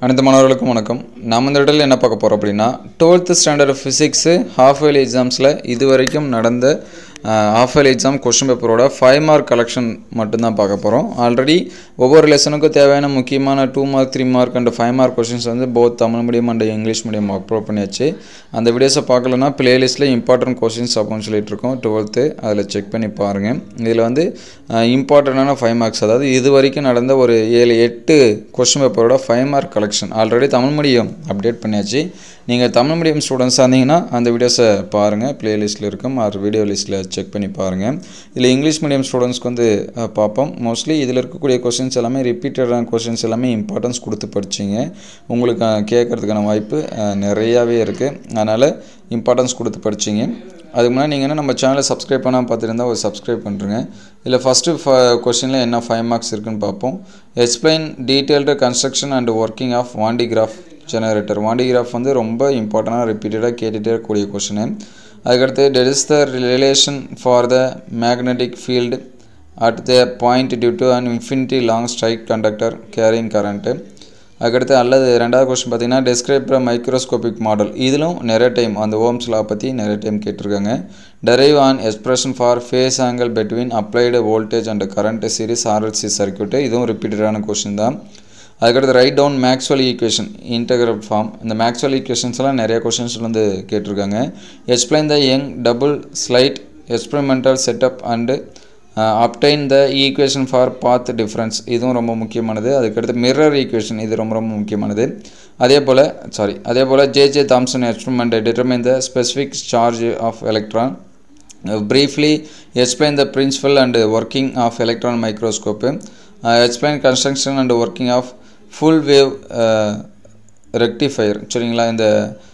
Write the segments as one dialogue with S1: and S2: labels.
S1: அனைத்து மாணவர்களுக்கும் வணக்கம் நம்ம இந்த இடத்துல என்ன பார்க்க போகிறோம் அப்படின்னா twelfth standard physics half yearly எக்ஸாம்ஸில் இது வரைக்கும் நடந்த ஹாஃப் இயர்லி எக்ஸாம் கொஷின் பேப்பரோட ஃபைவ் மார்க் கலெக்ஷன் மட்டும்தான் பார்க்க போகிறோம் ஆல்ரெடி ஒவ்வொரு லெசனுக்கும் தேவையான முக்கியமான two mark three mark and five mark questions வந்து both Tamil medium and English medium upload பண்ணியாச்சு அந்த வீடியோஸை பார்க்கலன்னா பிளேலிஸ்ட்டில் இம்பார்ட்டன்ட் கொஷின்ஸ் அப்படின்னு சொல்லிட்டு இருக்கோம் டுவெல்த்து அதில் செக் பண்ணி பாருங்கள் இதில் வந்து இம்பார்ட்டண்டான ஃபைவ் மார்க்ஸ் அதாவது இது வரைக்கும் நடந்த ஒரு ஏழு எட்டு கொஷின் பேப்பரோட five mark collection already Tamil medium update பண்ணியாச்சு நீங்கள் தமிழ் மீடியம் ஸ்டூடெண்ட்ஸாக இருந்தீங்கன்னா அந்த வீடியோஸை பாருங்கள் ப்ளேலிஸ்ட்டில் இருக்கும் ஆர் வீடியோ லிஸ்ட்டில் செக் பண்ணி பாருங்கள் இதில் இங்கிலீஷ் மீடியம் ஸ்டூடெண்ட்ஸ்க்கு வந்து அஹ், பார்ப்போம் மோஸ்ட்லி இதில் இருக்கக்கூடிய கொஷின்ஸ் எல்லாமே ரிப்பீட்டடான கொஷின்ஸ் எல்லாமே இம்பார்ட்டன்ஸ் கொடுத்து படிச்சிங்க உங்களுக்கு அஹ், கேட்கறதுக்கான வாய்ப்பு அஹ், நிறையாவே இருக்குது அதனால் இம்பார்ட்டன்ஸ் கொடுத்து படிச்சிங்க அதுக்கு முன்னாடி நீங்கள் என்ன நம்ம சேனலை சப்ஸ்கிரைப் பண்ணால் பார்த்துருந்தா ஒரு சப்ஸ்கிரைப் பண்ணுறேங்க இதில் ஃபஸ்ட்டு ஃப கொஷினில் என்ன ஃபைவ் மார்க்ஸ் இருக்குன்னு பார்ப்போம் explain detailed construction and working of Van de Graaff generator Van de Graaff வந்து ரொம்ப இம்பார்ட்டண்டாக ரிப்பீட்டடாக கேட்டுகிட்டே இருக்கக்கூடிய கொஷினு அதுக்கடுத்து that is the relation for the magnetic field at the point due to an infinity long straight conductor carrying current அதுக்கடுத்து அல்லது ரெண்டாவது கொஸ்டின் பார்த்தீங்கன்னா டெஸ்கிரைப் மைக்ரோஸ்கோபிக் மாடல் இதிலும் நிறைய டைம் அந்த ஓம்ஸ் லா பற்றி நிறைய டைம் கேட்டிருக்காங்க derive an expression for phase angle between applied voltage and current series RLC circuit இதுவும் ரிப்பீட்டடான கொஸ்டின் தான் அதுக்கடுத்து write down Maxwell equation integral form இந்த மேக்ஸ்வெல் ஈக்குவேஷன்ஸ்லாம் நிறைய கொஷின்ஸ் வந்து கேட்டிருக்காங்க explain the Young double slit experimental setup and obtain the equation for path difference இதுவும் ரொம்ப முக்கியமானது அதுக்கடுத்து மிரர் ஈக்குவேஷன் இது ரொம்ப ரொம்ப முக்கியமானது அதே போல் சாரி அதே போல் JJ Thomson experiment determine the specific charge of electron briefly explain the principle and working of electron microscope uh, explain construction and working of full wave uh, rectifier சரிங்களா இந்த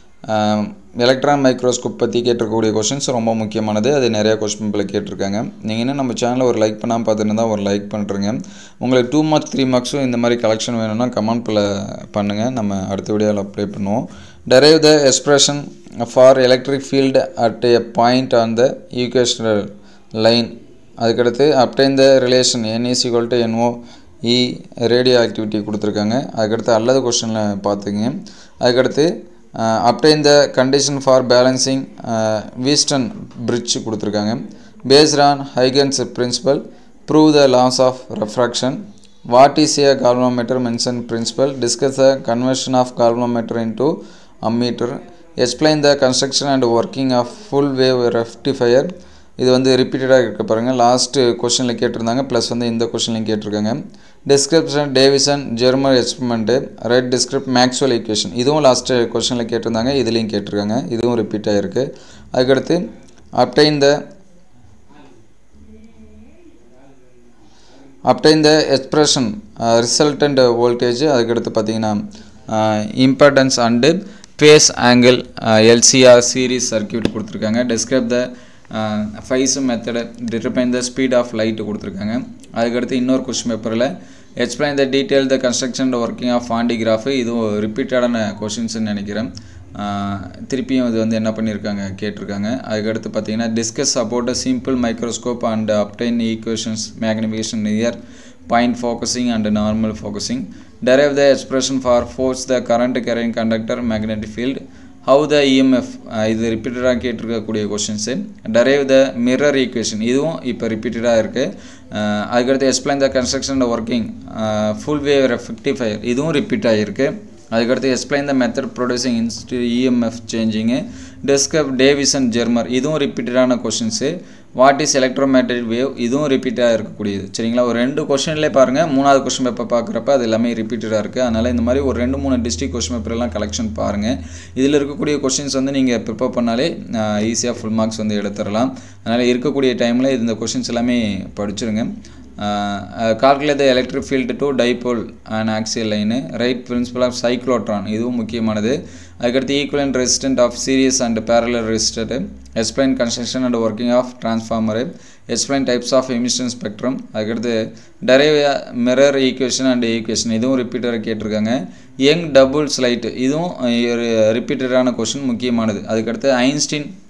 S1: எலக்ட்ரான் மைக்ரோஸ்கோப் பற்றி கேட்டிருக்கக்கூடிய questions ரொம்ப முக்கியமானது அது நிறைய question பேப்பில் கேட்டிருக்காங்க நீங்கள் இன்னும் நம்ம சேனலை ஒரு லைக் பண்ணாமல் பார்த்துருந்தா ஒரு லைக் பண்ணுறேங்க உங்களுக்கு டூ மார்க்ஸ் த்ரீ மார்க்ஸும் இந்த மாதிரி கலெக்ஷன் வேணும்னா கமெண்ட்டில் பண்ணுங்கள் நம்ம அடுத்த வீடியோவில் அப்ளை பண்ணுவோம் derive the expression for electric field at a point on the equational line அதுக்கடுத்து obtain the relation n is equal to NO E radio activity கொடுத்துருக்காங்க அதுக்கடுத்து அல்லது கொஸ்டினில் பார்த்துங்க அதுக்கடுத்து obtain the condition for balancing வீஸ்டன் bridge கொடுத்துருக்காங்க based on Huygens principle prove the laws of refraction what is a galvanometer mention principle discuss the conversion of galvanometer into ammeter explain the construction and working of full wave rectifier இது வந்து ரிப்பீட்டடாக இருக்க பாருங்கள் last கொஷனில் கேட்டிருந்தாங்க plus வந்து இந்த கொஷன்லையும் கேட்டிருக்காங்க description Davisson Germer experiment write describe Maxwell equation இதுவும் லாஸ்ட்டு கொஷனில் கேட்டிருந்தாங்க இதுலேயும் கேட்டிருக்காங்க இதுவும் ரிப்பீட் ஆகிருக்கு அதுக்கடுத்து obtain the obtain the expression resultant voltage அதுக்கடுத்து பார்த்தீங்கன்னா importance and phase angle LCR series circuit கொடுத்துருக்காங்க describe the Fizeau method determine the speed of light கொடுத்துருக்காங்க அதுக்கடுத்து இன்னொரு கொஸ்டின் பேப்பரில் explain the detail the construction working of Van de Graaff இதுவும் ரிப்பீட்டடான கொஷின்ஸ்னு நினைக்கிறேன் ஆஹ் திருப்பியும் இது வந்து என்ன பண்ணியிருக்காங்க கேட்டிருக்காங்க அதுக்கடுத்து பார்த்தீங்கன்னா discuss about a simple microscope and obtain equations magnification near point focusing and normal focusing derive the expression for force the current carrying conductor magnetic field how the EMF uh இது ரிப்பீட்டடாக கேட்டிருக்கக்கூடிய questions derive the mirror equation இதுவும் இப்போ ரிப்பீட்டடாக இருக்குது அதுக்கடுத்து explain the construction and working full wave rectifier இதுவும் repeat ஆகிருக்கு அதுக்கடுத்து explain the method producing instant EMF changing describe Davisson Germer இதுவும் ரிப்பீட்டடான questions what is electromagnetic wave இதுவும் ரிப்பீட்டாக இருக்கக்கூடியது சரிங்களா ஒரு ரெண்டு கொஷின்லேயே பாருங்கள் மூணாவது கொஷின் பேப்பர் பார்க்குறப்ப அது எல்லாமே ரிப்பீட்டடாக இருக்குது அதனால் இந்த மாதிரி ஒரு ரெண்டு மூணு டிஸ்ட்ரிக் கொஷின் பேப்பர்லாம் கலெக்ஷன் பாருங்கள் இதில் இருக்கக்கூடிய கொஷின்ஸ் வந்து நீங்கள் ப்ரிப்பேர் பண்ணாலே ஈஸியாக ஃபுல் மார்க்ஸ் வந்து எடுத்துடலாம் அதனால் இருக்கக்கூடிய டைமில் இந்த கொஷின்ஸ் எல்லாமே படிச்சிருங்க calculate the electric field to dipole and axial line write principle of cyclotron இதுவும் முக்கியமானது அதுக்கடுத்து equivalent resistance of series and parallel resistor explain construction and working of transformer explain types of emission spectrum அதுக்கடுத்து derive mirror equation and equation இதுவும் ரிப்பீட்டராக கேட்டிருக்காங்க young double slit இதுவும் ரிப்பீட்டடான question முக்கியமானது அதுக்கடுத்து ஐன்ஸ்டீன்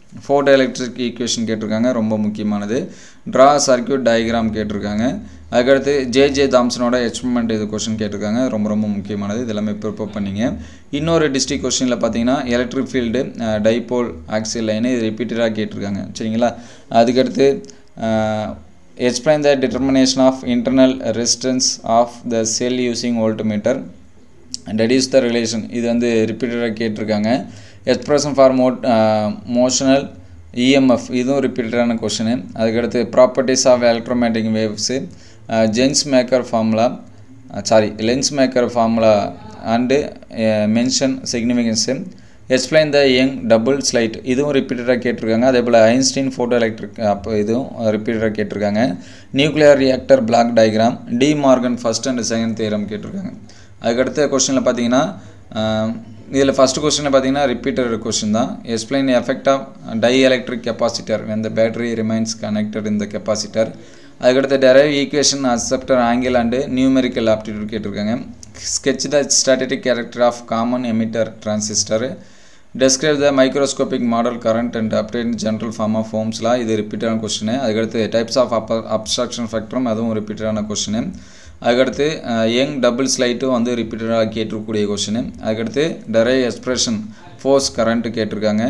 S1: ஃபோட்டோ எலக்ட்ரிக் ஈக்குவேஷன் கேட்டிருக்காங்க ரொம்ப முக்கியமானது ட்ரா சர்க்யூட் டயக்ராம் கேட்டிருக்காங்க அதுக்கடுத்து ஜே ஜே தாம்சனோட எக்ஸ்பெரிமெண்ட் இது கொஷின் கேட்டிருக்காங்க ரொம்ப ரொம்ப முக்கியமானது இது எல்லாமே ப்ரிப்பேர் பண்ணிங்க இன்னொரு டிஸ்ட்ரிக் கொஷினில் பார்த்தீங்கன்னா electric field dipole axial line இது ரிப்பீட்டடாக கேட்டிருக்காங்க சரிங்களா அதுக்கடுத்து explain the determination of internal resistance of the cell using voltmeter reduce the relation இது வந்து ரிப்பீட்டடாக கேட்டிருக்காங்க expression for mo motional EMF இதுவும் ரிப்பீட்டடான கொஷினு அதுக்கடுத்து properties of electromagnetic waves lens maker formula sorry lens maker formula and mention significance explain the Young double slit இதுவும் ரிப்பீட்டடாக கேட்டிருக்காங்க அதே போல் ஐன்ஸ்டீன் ஃபோட்டோ எலக்ட்ரிக் அப்போ இதுவும் ரிப்பீட்டடாக கேட்டிருக்காங்க nuclear reactor block diagram De Morgan first and second theorem கேட்டிருக்காங்க அதுக்கடுத்த கொஸ்டினில் பார்த்தீங்கன்னா இதில் ஃபஸ்ட்டு கொஸ்டினில் பார்த்தீங்கன்னா ரிப்பீட்டர் கொஸ்டின் தான் explain effect of dielectric capacitor when the battery remains connected in the capacitor அதுக்கடுத்து derive equation acceptor angle and numerical aptitude கேட்டிருக்காங்க sketch the static character of common emitter transistor describe the microscopic model current and update general form of ஹோம்ஸ்லாம் இது ரிப்பீட்டடான question அதுக்கடுத்து types of ab abstraction ஃபேக்டரும் அதுவும் ரிப்பீட்டடான question அதுக்கடுத்து Young double ஸ்லைட்டும் வந்து ரிப்பீட்டடாக கேட்டிருக்கக்கூடிய கொஸ்டின் அதுக்கடுத்து டெரை எக்ஸ்பிரஷன் ஃபோர்ஸ் கரண்ட்டு கேட்டிருக்காங்க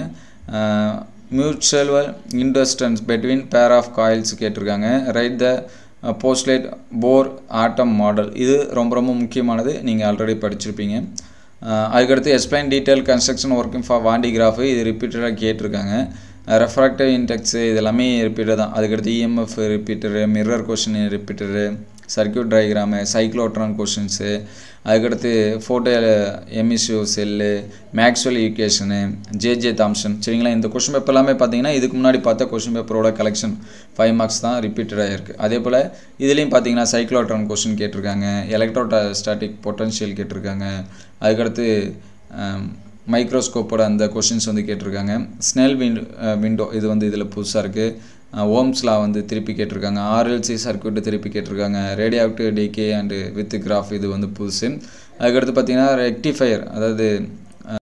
S1: mutual inductance between pair of coils கேட்டிருக்காங்க write the postulate Bohr atom model இது ரொம்ப ரொம்ப முக்கியமானது நீங்கள் ஆல்ரெடி படிச்சிருப்பீங்க அதுக்கடுத்து explain detail construction working for Van de Graaff இது ரிப்பீட்டடாக கேட்டிருக்காங்க ரெஃப்ராக்டிவ் இன்டெக்ஸு இது எல்லாமே ரிப்பீட்டர் தான் அதுக்கடுத்து EMF repeater mirror question repeater circuit diagram cyclotron questions அதுக்கடுத்து photo emission cell Maxwell equation JJ Thomson சரிங்களா இந்த கொஷின் பேப்பர் எல்லாமே பார்த்தீங்கன்னா இதுக்கு முன்னாடி பார்த்த கொஷின் பேப்பரோட கலெக்ஷன் ஃபைவ் மார்க்ஸ் தான் ரிப்பீட்டடாக இருக்குது அதே போல் இதுலேயும் பார்த்தீங்கன்னா சைக்ளோட்ரான் கொஷின் கேட்டிருக்காங்க எலக்ட்ரோ ஸ்டாட்டிக் பொட்டன்ஷியல் கேட்டிருக்காங்க அதுக்கடுத்து மைக்ரோஸ்கோப்போட அந்த கொஷின்ஸ் வந்து கேட்டிருக்காங்க ஸ்னெல் விண்டோ விண்டோ இது வந்து இதில் புதுசாக இருக்குது ஓம்ஸ்லா வந்து திருப்பி கேட்டிருக்காங்க ஆர்எல்சி சர்க்யூட்டு திருப்பி கேட்டிருக்காங்க radio active decay and with graph இது வந்து புதுசு அதுக்கடுத்து பார்த்தீங்கன்னா ரெக்டிஃபயர் அதாவது